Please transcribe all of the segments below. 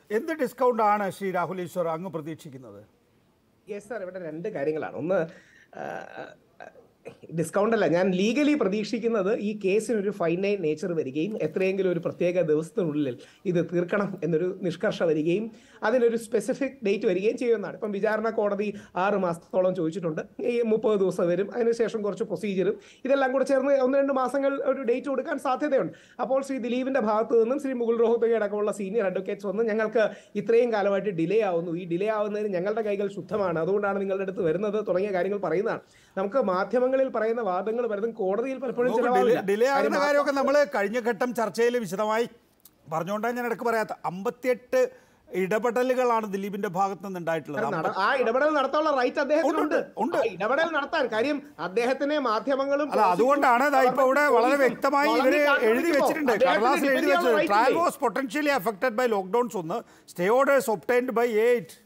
എന്ത് ഡിസ്കൗണ്ട് ആണ് ശ്രീ രാഹുൽ ഈശ്വർ അങ്ങ് പ്രതീക്ഷിക്കുന്നത് യെസ് സാർ ഇവിടെ രണ്ട് കാര്യങ്ങളാണ് ഒന്ന് ഡിസ്കൗണ്ട് അല്ല ഞാൻ ലീഗലി പ്രതീക്ഷിക്കുന്നത് ഈ കേസിന് ഒരു ഫൈനൈറ്റ് നേച്ചർ വരികയും എത്രയെങ്കിലും ഒരു പ്രത്യേക ദിവസത്തിനുള്ളിൽ ഇത് തീർക്കണം എന്നൊരു നിഷ്കർഷ വരികയും അതിനൊരു സ്പെസിഫിക് ഡേറ്റ് വരികയും ചെയ്യുന്നതാണ് ഇപ്പം വിചാരണ കോടതി ആറ് മാസത്തോളം ചോദിച്ചിട്ടുണ്ട് ഈ മുപ്പത് ദിവസം വരും അതിനുശേഷം കുറച്ച് പ്രൊസീജിയറും ഇതെല്ലാം കൂടെ ചേർന്ന് ഒന്ന് രണ്ട് മാസങ്ങൾ ഒരു ഡേറ്റ് കൊടുക്കാൻ സാധ്യതയുണ്ട് അപ്പോൾ ശ്രീ ദിലീപിന്റെ ഭാഗത്ത് നിന്നും ശ്രീ മുകുൾ റോഹത്തകി അടക്കമുള്ള സീനിയർ അഡ്വക്കേറ്റ്സ് വന്ന് ഞങ്ങൾക്ക് ഇത്രയും കാലമായിട്ട് ഡിലേ ആവുന്നു ഈ ഡിലേ ആവുന്നതിന് ഞങ്ങളുടെ കൈകൾ ശുദ്ധമാണ് അതുകൊണ്ടാണ് നിങ്ങളുടെ അടുത്ത് വരുന്നത് തുടങ്ങിയ കാര്യങ്ങൾ പറയുന്നതാണ് നമുക്ക് മാധ്യമങ്ങളിൽ പറയുന്ന വാദങ്ങൾ വരുന്നത് കോടതിയിൽ പലപ്പോഴും ചിലവാകില്ല. ഡിലേ ആകുന്ന കാര്യം കാര്യമൊക്കെ നമ്മൾ കഴിഞ്ഞ ഘട്ടം ചർച്ചയിൽ വിശദമായി പറഞ്ഞുകൊണ്ടാണ് ഞാൻ ഇടയ്ക്ക് പറയാത്ത അമ്പത്തിയെട്ട് ഇടപെടലുകളാണ് ദിലീപിന്റെ ഭാഗത്ത് നിന്ന് ഉണ്ടായിട്ടുള്ളത് നട- ആ ഇടപെടൽ നടത്താനുള്ള റൈറ്റ് അദ്ദേഹത്തിനുണ്ട് ഉണ്ട്, ഉണ്ട്. ആ ഇടപെടൽ നടത്താൻ കാര്യം അദ്ദേഹത്തിനെ മാധ്യമങ്ങളും അല്ല അതുകൊണ്ടാണ് ദാ ഇപ്പൊ ഇവിടെ വളരെ വ്യക്തമായി ഇവര് എഴുതി വെച്ചിട്ടുണ്ട് കടലാസിൽ എഴുതി വെച്ചത് trial was potentially affected by lockdowns ഒന്ന് stay orders obtained by eight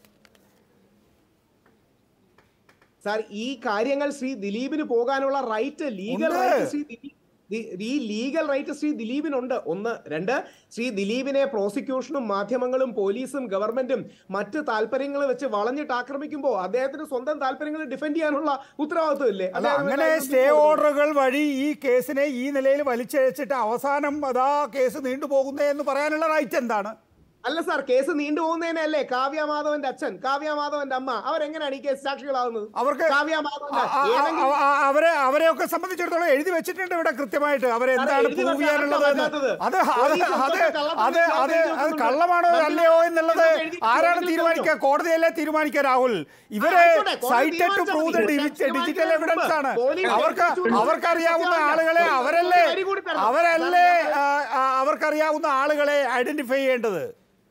sir ഈ കാര്യങ്ങൾ ശ്രീ ദിലീപിന് പോകാനുള്ള റൈറ്റ് ലീഗൽ ഉണ്ട്. റൈറ്റ് ശ്രീ ദിലീപ് ദി- ഈ ലീഗൽ റൈറ്റ് ശ്രീ ദിലീപിനുണ്ട് ഒന്ന് രണ്ട് ശ്രീ ദിലീപിനെ പ്രോസിക്യൂഷനും മാധ്യമങ്ങളും പോലീസും ഗവൺമെന്റും മറ്റ് താല്പര്യങ്ങൾ വെച്ച് വളഞ്ഞിട്ട് ആക്രമിക്കുമ്പോൾ അദ്ദേഹത്തിന് സ്വന്തം താല്പര്യങ്ങൾ ഡിഫെൻഡ് ചെയ്യാനുള്ള ഉത്തരവാദിത്വം ഇല്ലേ അല്ല അങ്ങനെ സ്റ്റേ ഓർഡറുകൾ വഴി ഈ കേസിനെ ഈ നിലയിൽ വലിച്ചഴച്ചിട്ട് അവസാനം അതാ കേസ് നീണ്ടുപോകുന്നേ എന്ന് പറയാനുള്ള റൈറ്റ് എന്താണ് അല്ല സാർ കേസ് നീണ്ടുപോകുന്നതിനല്ലേ കാവ്യ മാധവന്റെ അച്ഛൻ കാവ്യ മാധവന്റെ അമ്മ അവരെങ്ങനെയാണ് ഈ കേസ് സാക്ഷികളാവുന്നത് അവർക്ക് കാവ്യ മാധവന്റെ ആ- ആ- ഏതെങ്കിലും ആ- ആ- അവരെ അവരെയൊക്കെ സംബന്ധിച്ചിടത്തോളം എഴുതി വെച്ചിട്ടുണ്ട് ഇവിടെ കൃത്യമായിട്ട് അവരെന്താണ് എഴുതി പ്രൂവ് വെക്കാൻ ചെയ്യാനുള്ളത് എന്ന്. പറ്റാത്തത്. അത് അത് പോലീസ് അത് എന്തൊക്കെ കള്ളത്തരം അത് ഇതിനകത്ത് അത് എഴുതി അത് വെക്കുന്നുണ്ട്. കള്ളമാണോ നമ്മൾ അല്ലയോ എന്നുള്ളത് ഇതൊക്കെ എഴുതി ആരാണ് എഴുതി തീരുമാനിക്കുക വെക്കുന്നു. കോടതിയല്ലേ തീരുമാനിക്കുക രാഹുൽ ഇവരെ ആയിക്കോട്ടെ, കോടതി സൈറ്റഡ് ടു തീരുമാനിച്ചാൽ പ്രൂവ് ദ മതി. ഡിജിറ്റൽ തീരുമാനിക്കുന്നതിന് എവിഡൻസ് ആണ് പോലീസ് അവർക്ക് തീരുമാനിച്ചു. അവർക്കറിയാവുന്ന സത്യമല്ല. ആളുകളെ പോലീസ് അവരല്ലേ വരി കൂടി തരണം. അവരല്ലേ ആ, ആ, അവർക്കറിയാവുന്ന ആളുകളെ ഐഡന്റിഫൈ ചെയ്യേണ്ടത്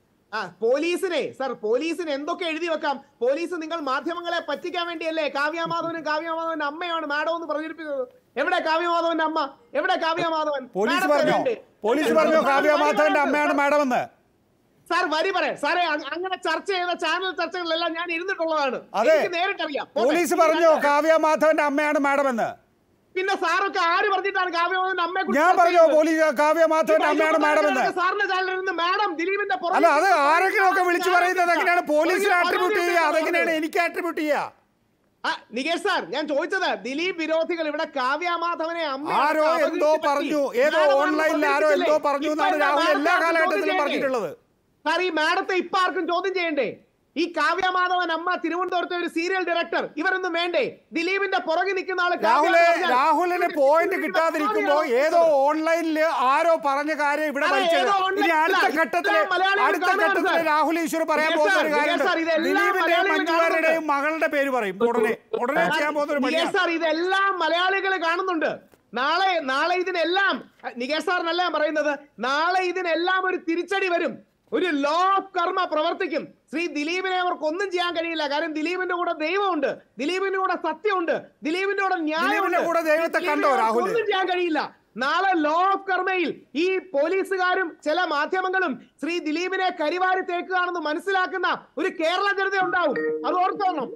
ആ പോലീസിനെ സർ പോലീസിന് എന്തൊക്കെ എഴുതി വെക്കാം പോലീസ് നിങ്ങൾ മാധ്യമങ്ങളെ പറ്റിക്കാൻ വേണ്ടിയല്ലേ കാവ്യമാധവനും കാവ്യമാധവന്റെ അമ്മയാണ് മാഡം എന്ന് പ്രചരിപ്പിച്ചത് എവിടെ കാവ്യമാധവന്റെ അമ്മ എവിടെ കാവ്യമാധവൻ പോലീസ് മാഡത്തിന് പറഞ്ഞോ വേണ്ടി. പോലീസ് പറഞ്ഞോ സാർ, കാവ്യ വരി മാധവന്റെ പറയട്ടെ. അമ്മയാണ് മാഡം എന്ന് സാർ വരി പറയാം സാറേ അ- അങ്ങനെ ചർച്ച ചെയ്ത ചാനൽ ചർച്ചകളിലെല്ലാം ഞാൻ ഇരുന്നിട്ടുള്ളതാണ് അതെ. എനിക്ക് നേരിട്ടറിയാം പോട്ടെ. പോലീസ് പറഞ്ഞോ കാവ്യ മാധവന്റെ അമ്മയാണ് മാഡം എന്ന് പിന്നെ സാറൊക്കെ ആര് പറഞ്ഞിട്ടാണ് കാവ്യമാധവന്റെ അമ്മയെ കുറിച്ച് ഞാൻ ചർച്ച പറഞ്ഞോ ചെയ്യുന്നത്? പോലീസ് കാവ്യ മാധവന്റെ ഈ അമ്മയാണ് മാഡം എന്ന് സാറിന്റെ ചാനലിൽ നിന്ന് മാഡം ദിലീപിന്റെ പുറകിൽ അല്ല അത് നിന്ന് ആരെങ്കിലും ഒക്കെ വിളിച്ചു പറയുന്നത് എങ്ങനെയാണ് പോലീസിനെ പുറകിൽ ആട്രിബ്യൂട്ട് പരാതി ചെയ്യുക ഉണ്ടെന്ന് അതെങ്ങനെയാണ് പറഞ്ഞത്. എനിക്ക് ആട്രിബ്യൂട്ട് ചെയ്യുക ആ, നികേഷ് സാർ ഞാൻ ചോദിച്ചത് ദിലീപ് വിരോധികൾ ഇവിടെ കാവ്യമാധവനെ അമ്മ ആരോ എന്തോ പറഞ്ഞു ഏതോ ഓൺലൈനിൽ ആരോ എന്തോ പറഞ്ഞു എന്നാണ് രാഹുൽ എല്ലാ കാലഘട്ടത്തിലും പറഞ്ഞിട്ടുള്ളത് സാർ ഈ മാഡത്തെ ഇപ്പൊ ആർക്കും ചോദ്യം ചെയ്യണ്ടേ ഈ കാവ്യമാധവൻ അമ്മ തിരുവനന്തപുരത്തെ ഒരു സീരിയൽ ഡയറക്ടർ ഇവരൊന്നും വേണ്ടേ ദിലീപിന്റെ പുറകെ നിൽക്കുന്ന ആള് കാവ്യ രാഹുലെ എന്ന് പറഞ്ഞാൽ രാഹുലിന് പോയിന്റ് കിട്ടാതിരിക്കുമ്പോ ഏതോ ഓൺലൈനിൽ ആരോ പറഞ്ഞ കാര്യം ഇവിടെ അതെ, വലിച്ചത് ഏതോ online ഇനി അടുത്ത ഇല്ല, ഘട്ടത്തില് ഇത്രയും മലയാളികൾ അടുത്ത കാണുകയാണ് ഘട്ടത്തില് സാർ. രാഹുൽ ഈശ്വർ പറയാൻ Yes, പോകുന്ന sir. ഒരു Yes, കാര്യമുണ്ട് sir. ഇതെല്ലാം ദിലീപിന്റെയും മലയാളികൾ മഞ്ജുവാരുടെയും മകളുടെ പേര് പറയും ഉടനെ ഉടനെ ചെയ്യാൻ പോകുന്ന ഒരു നികേഷ് പണിയാണ് സാർ ഇതെല്ലാം മലയാളികൾ കാണുന്നുണ്ട് നാളെ നാളെ ഇതിനെല്ലാം നികേഷ് സാറിനല്ല ഞാൻ പറയുന്നത് നാളെ ഇതിനെല്ലാം ഒരു തിരിച്ചടി വരും ഒരു ലോ ഓഫ് കർമ്മ പ്രവർത്തിക്കും ശ്രീ ദിലീപിനെ അവർക്ക് ഒന്നും ചെയ്യാൻ കഴിയില്ല കാരണം ദിലീപിന്റെ കൂടെ ദൈവമുണ്ട് ദിലീപിന്റെ കൂടെ സത്യമുണ്ട് ദിലീപിന്റെ കൂടെ ന്യായമുണ്ട് ദിലീപിന്റെ കൂടെ ദൈവത്തെ ദിലീപിനെ കണ്ടോ, അവർക്ക് രാഹുൽ? ഒന്നും ചെയ്യാൻ കഴിയില്ല നാളെ ലോ ഓഫ് കർമ്മയിൽ ഈ പോലീസുകാരും ചില മാധ്യമങ്ങളും ശ്രീ ദിലീപിനെ കരിവാരി തേക്കുകയാണെന്ന് മനസ്സിലാക്കുന്ന ഒരു കേരള ജനത ഉണ്ടാവും അത് ഓർത്തോണം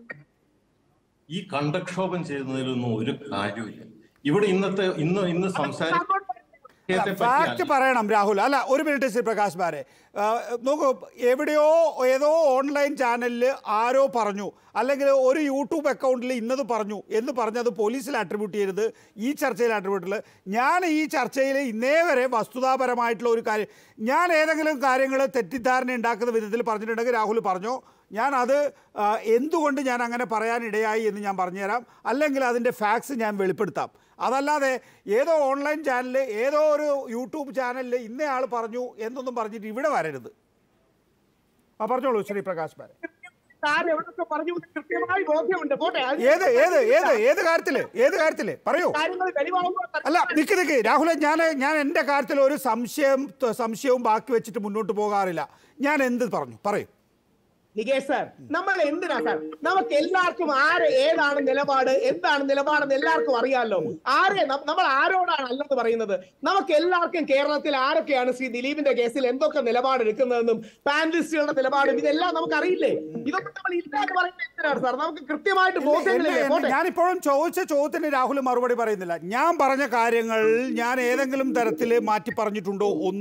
ഈ കണ്ടക്ഷോഭം ചെയ്യുന്നതിലൊന്നും ഒരു കാര്യമില്ല ഇവിടെ ഇന്നത്തെ ഇന്ന് ഇന്ന് സംസാരിച്ച ഫാക്ട് പറയണം രാഹുൽ അല്ല ഒരു മിനിറ്റ് ശ്രീ പ്രകാശ് ബാരെ ആ, നോക്കൂ എവിടെയോ ഏതോ ഓൺലൈൻ ചാനലിൽ ആരോ പറഞ്ഞു അല്ലെങ്കിൽ ഒരു യൂട്യൂബ് അക്കൗണ്ടിൽ ഇന്നത് പറഞ്ഞു എന്ന് പറഞ്ഞത് പോലീസിൽ അട്രിബ്യൂട്ട് ചെയ്യരുത് ഈ ചർച്ചയിൽ അട്രിബ്യൂട്ട് ചെയ്യരുത് ഞാൻ ഈ ചർച്ചയിൽ ഇന്നേ വരെ വസ്തുതാപരമായിട്ടുള്ള ഒരു കാര്യം ഞാൻ ഏതെങ്കിലും കാര്യങ്ങൾ തെറ്റിദ്ധാരണ ഉണ്ടാക്കുന്ന വിധത്തിൽ പറഞ്ഞിട്ടുണ്ടെങ്കിൽ രാഹുൽ പറഞ്ഞോ ഞാൻ അത് ആ, എന്തുകൊണ്ട് ഞാൻ അങ്ങനെ പറയാനിടയായി എന്ന് ഞാൻ പറഞ്ഞുതരാം അല്ലെങ്കിൽ അതിൻ്റെ ഫാക്സ് ഞാൻ വെളിപ്പെടുത്താം അതല്ലാതെ ഏതോ ഓൺലൈൻ ചാനലിൽ ഏതോ ഒരു യൂട്യൂബ് ചാനലിൽ ഇന്നയാൾ പറഞ്ഞു എന്നൊന്നും പറഞ്ഞിട്ട് ഇവിടെ വരരുത് ആ പറഞ്ഞോളൂ ശ്രീ പ്രകാശ് ബാരെ താൻ എവിടൊക്കെ പറഞ്ഞു എന്ന് കൃത്യമായി ബോധ്യമുണ്ട് പോട്ടെ അത് ഏത് ഏത് ഏത് ഏത് കാര്യത്തില് ഏത് കാര്യത്തില് പറയൂ കാര്യങ്ങൾ വെളിവാകുമ്പോൾ അല്ല നിക്ക് നിക്ക് രാഹുലെ ഞാൻ ഞാൻ എൻ്റെ കാര്യത്തിൽ ഒരു സംശയം സംശയവും ബാക്കി വെച്ചിട്ട് മുന്നോട്ട് പോകാറില്ല ഞാൻ എന്ത് പറഞ്ഞു പറയൂ നികേഷ് സാർ നമ്മൾ എന്തിനാ സാർ നമുക്ക് എല്ലാവർക്കും ആര് ഏതാണ് നിലപാട് എന്താണ് നിലപാടെന്ന് എല്ലാവർക്കും അറിയാമല്ലോ ആരെ നം- നമ്മൾ ആരോടാണ് അല്ലെന്ന് പറയുന്നത് നമുക്ക് എല്ലാവർക്കും കേരളത്തിൽ ആരൊക്കെയാണ് ശ്രീ ദിലീപിന്റെ കേസിൽ എന്തൊക്കെ നിലപാടെടുക്കുന്നതെന്നും പാനലിസ്റ്റുകളുടെ നിലപാടും ഇതെല്ലാം നമുക്ക് അറിയില്ലേ ഇതൊക്കെ നമ്മൾ ഇല്ലാന്ന് പറയുന്നത് എന്തിനാണ് സാർ നമുക്ക് കൃത്യമായിട്ട് ബോധ്യമില്ലേ എന്നെ- പോട്ടെ ഞാനിപ്പോഴും ചോദിച്ച ചോദ്യത്തിന് രാഹുൽ മറുപടി പറയുന്നില്ല ഞാൻ പറഞ്ഞ കാര്യങ്ങൾ ഞാൻ ഏതെങ്കിലും തരത്തിൽ മാറ്റി പറഞ്ഞിട്ടുണ്ടോ ഒന്ന്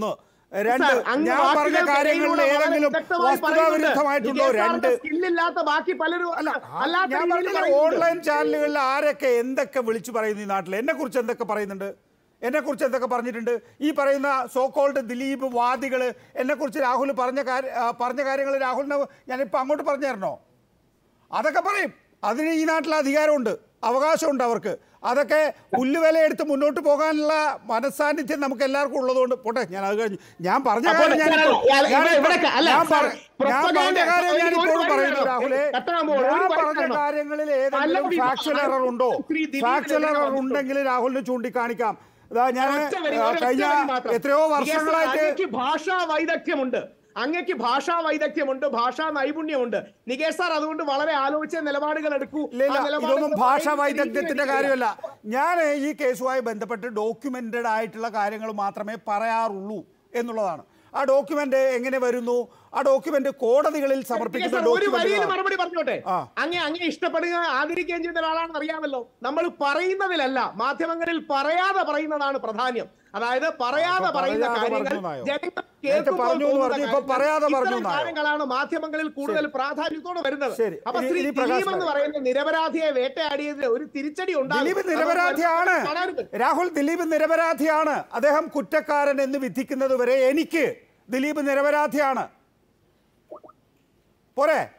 രണ്ട് സർ, അങ്ങ് ഞാൻ പറഞ്ഞ വാക്കുകൾക്കിടയിലൂടെ കാര്യങ്ങളിൽ വളരെ ഏതെങ്കിലും വ്യക്തമായി വസ്തുതാവിരുദ്ധമായിട്ടുണ്ടോ പറയുന്നുണ്ട്. രണ്ട് വിജയ് സാറിന്റെ സ്കില്ലില്ലാത്ത ബാക്കി പലരും അല്ല അല്ലാത്ത ഞാൻ രീതിയിൽ പറഞ്ഞില്ല പറയുന്നുണ്ട്. ഓൺലൈൻ ചാനലുകളിൽ ആരൊക്കെ എന്തൊക്കെ വിളിച്ചു പറയുന്നു ഈ നാട്ടിൽ എന്നെ കുറിച്ച് എന്തൊക്കെ പറയുന്നുണ്ട് എന്നെ കുറിച്ച് എന്തൊക്കെ പറഞ്ഞിട്ടുണ്ട് ഈ പറയുന്ന സോക്കോൾഡ് ദിലീപ് വാദികൾ എന്നെ കുറിച്ച് രാഹുൽ പറഞ്ഞ കാര്യ ആ, പറഞ്ഞ കാര്യങ്ങൾ രാഹുലിന് ഞാനിപ്പോൾ അങ്ങോട്ട് പറഞ്ഞു തരണോ അതൊക്കെ പറയും അതിന് ഈ നാട്ടിൽ അധികാരമുണ്ട് അവകാശമുണ്ട് അവർക്ക് അതൊക്കെ പുല്ലുവിലയെടുത്ത് മുന്നോട്ട് പോകാനുള്ള മനസ്സാന്നിധ്യം നമുക്ക് എല്ലാവർക്കും ഉള്ളതുകൊണ്ട് പോട്ടെ ഞാൻ അത് കഴിഞ്ഞു ഞാൻ പറഞ്ഞ അപ്പോൾ കാര്യം ഞാൻ അല്ല, അല്ല, ഇവിടെ- ഇവിടെ അല്ല, ഞാൻ സർ, പറ- ഞാൻ പറഞ്ഞ propaganda, കാര്യം ഞാൻ ഒരു ഇപ്പോഴും കാര്യം പറയുന്നു വേണം. രാഹുലെ കട്ടാകുമ്പോൾ ഒരു ഞാൻ കാര്യം പറഞ്ഞ വേണം. കാര്യങ്ങളിൽ പല ഏതെങ്കിലും വിധ- ഫാക്ച്വൽ എറർ ഉണ്ടോ ശ്രീ ദിലീപിനെ ഫാക്ച്വൽ എറർ ഇതിനകം ഉണ്ടെങ്കിൽ രാഹുലിന് ചൂണ്ടിക്കാണിക്കാം ഇതാ ഞാൻ ഒറ്റ വരി, ആ, ഒരൊറ്റ കഴിഞ്ഞ വരി മാത്രം. എത്രയോ വിജയ് സാർ, വർഷങ്ങളായിട്ട് അങ്ങയ്ക്ക് ഭാഷാ വൈദഗ്ധ്യമുണ്ട് അങ്ങയ്ക്ക് ഭാഷാ വൈദഗ്ധ്യമുണ്ട് ഭാഷാ നൈപുണ്യമുണ്ട് നികേഷ് സാർ അതുകൊണ്ട് വളരെ ആലോചിച്ച നിലപാടുകൾ എടുക്കൂ ഇല്ല ഇല്ല ആ നിലപാടുകൾ ഇതൊന്നും ഭാഷാ പറയുന്ന വൈദഗ്ധ്യത്തിന്റെ രീതിയിൽ കാര്യമല്ല ഞാൻ ഈ കേസുമായി ബന്ധപ്പെട്ട് ഡോക്യുമെന്റഡ് ആയിട്ടുള്ള കാര്യങ്ങൾ മാത്രമേ പറയാറുള്ളൂ എന്നുള്ളതാണ് ആ ഡോക്യുമെന്റ് എങ്ങനെ വരുന്നു ആ ഡോക്യുമെന്റ് കോടതികളിൽ നികേഷ് സമർപ്പിക്കുന്ന സാർ, ഒരു വരിയിൽ ഡോക്യുമെന്റ് മറുപടി പറഞ്ഞോട്ടെ ആ. അങ്ങേ അങ്ങേ ഇഷ്ടപ്പെടുക ആദരിക്കുകയും ചെയ്യുന്ന ഒരാളാണെന്ന് അറിയാമല്ലോ നമ്മൾ പറയുന്നതിലല്ല മാധ്യമങ്ങളിൽ പറയാതെ പറയുന്നതാണ് പ്രാധാന്യം അതായത് പറയാതെ അപ്പൊ പറയുന്ന പറയാതെ കാര്യങ്ങൾ പറഞ്ഞുവെന്നായോ? ജനങ്ങൾ നേരത്തെ കേൾക്കുമ്പോൾ പറഞ്ഞു എന്ന് തോന്നുന്ന പറഞ്ഞു, ഇപ്പൊ കാര്യങ്ങൾ, പറയാതെ ഇത്തരം പറഞ്ഞുവെന്നായോ? കാര്യങ്ങളാണ് മാധ്യമങ്ങളിൽ കൂടുതൽ പ്രാധാന്യത്തോടെ വരുന്നത് ശരി. അപ്പൊ ഇനി- ശ്രീ ഇനി പ്രകാശ് ദിലീപ് എന്ന് പറയുന്ന നിരപരാധിയെ വേട്ടയാടിയതിന് ഒരു തിരിച്ചടി ഉണ്ടാകും. ദിലീപ് അത് നിരപരാധിയാണ് കാണരുത്. രാഹുൽ ദിലീപ് നിരപരാധിയാണ് അദ്ദേഹം കുറ്റക്കാരൻ എന്ന് വിധിക്കുന്നത് വരെ എനിക്ക് ദിലീപ് നിരപരാധിയാണ് പോരെ